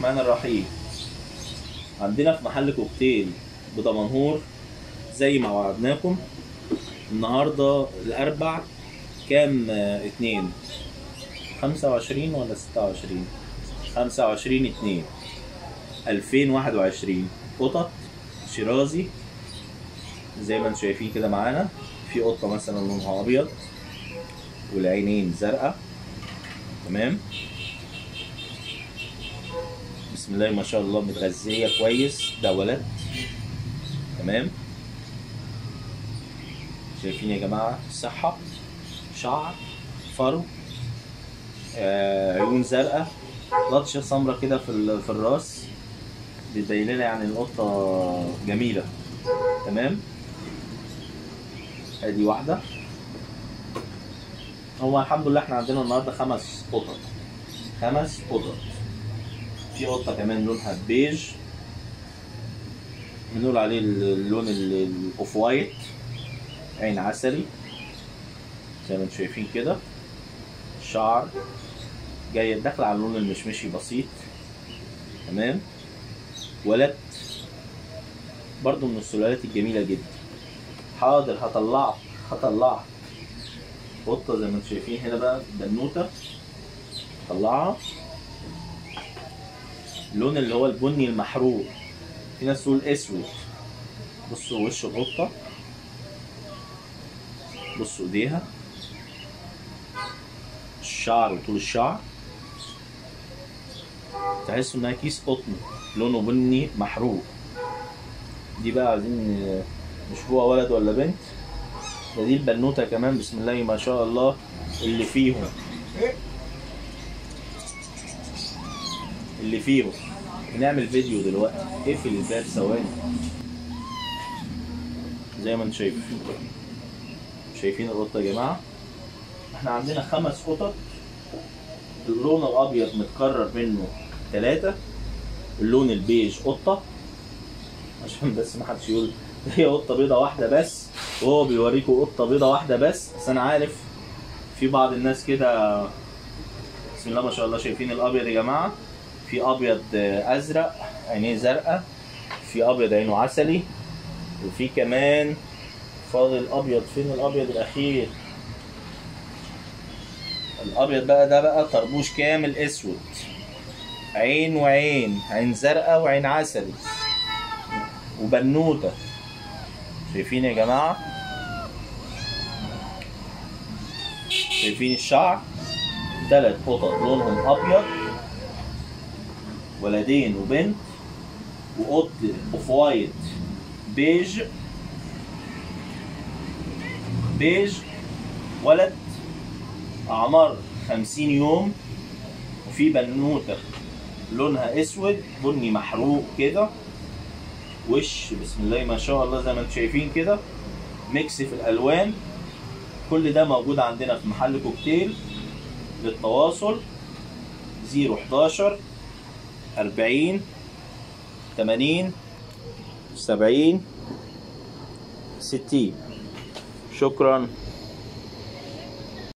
الرحمن الرحيم عندنا في محل كوكتيل بدمنهور زي ما وعدناكم النهارده الاربع كام آه، اتنين خمسة وعشرين ولا ستة وعشرين خمسة وعشرين اتنين ألفين واحد وعشرين قطط شيرازي زي ما انتم شايفين كده معانا في قطة مثلا لونها أبيض والعينين زرقاء تمام بسم الله ما شاء الله متغذية كويس ده ولد تمام شايفين يا جماعة صحة شعر فرو آه عيون زرقاء لطشة سمرة كده في ال- في الراس بتبين لنا يعني القطة جميلة تمام ادي واحدة هو الحمد لله احنا عندنا النهارده خمس قطط خمس قطط في قطة كمان لونها بيج بنقول عليه اللون ال- الاوف وايت عين عسلي زي ما انتم شايفين كده شعر جاي داخل على اللون المشمشي بسيط تمام ولد برضو من السلالات الجميلة جدا حاضر هطلعك هطلعك قطة زي ما انتم شايفين هنا بقى بنوتة طلعها اللون اللي هو البني المحروق في ناس تقول اسود بصوا وش القطة بصوا ايديها الشعر وطول الشعر تحسوا انها كيس قطن لونه بني محروق دي بقى عايزين نشوفوها ولد ولا بنت ده دي البنوته كمان بسم الله ما شاء الله اللي فيهم اللي فيهم بنعمل فيديو دلوقتي اقفل الباب ثواني زي ما انتم شايفين شايفين القطه يا جماعه احنا عندنا خمس قطط اللون الابيض متكرر منه ثلاثة اللون البيج قطة عشان بس ما حدش يقول هي قطة بيضة واحدة بس وهو بيوريكوا قطة بيضة واحدة بس بس انا عارف في بعض الناس كده بسم الله ما شاء الله شايفين الابيض يا جماعة في ابيض آه، ازرق عينيه زرقاء في ابيض عينه عسلي وفي كمان فاضل ابيض فين الابيض الاخير الابيض بقى ده بقى طربوش كامل اسود عين وعين عين زرقاء وعين عسلي وبنوته شايفين يا جماعه شايفين الشعر تلات قطط لونهم ابيض ولدين وبنت وقط اوف وايت بيج بيج ولد اعمار خمسين يوم وفي بنوته لونها اسود بني محروق كده وش بسم الله ما شاء الله زي ما انتم شايفين كده ميكس في الالوان كل ده موجود عندنا في محل كوكتيل للتواصل 011 40 80 70 60 شكرا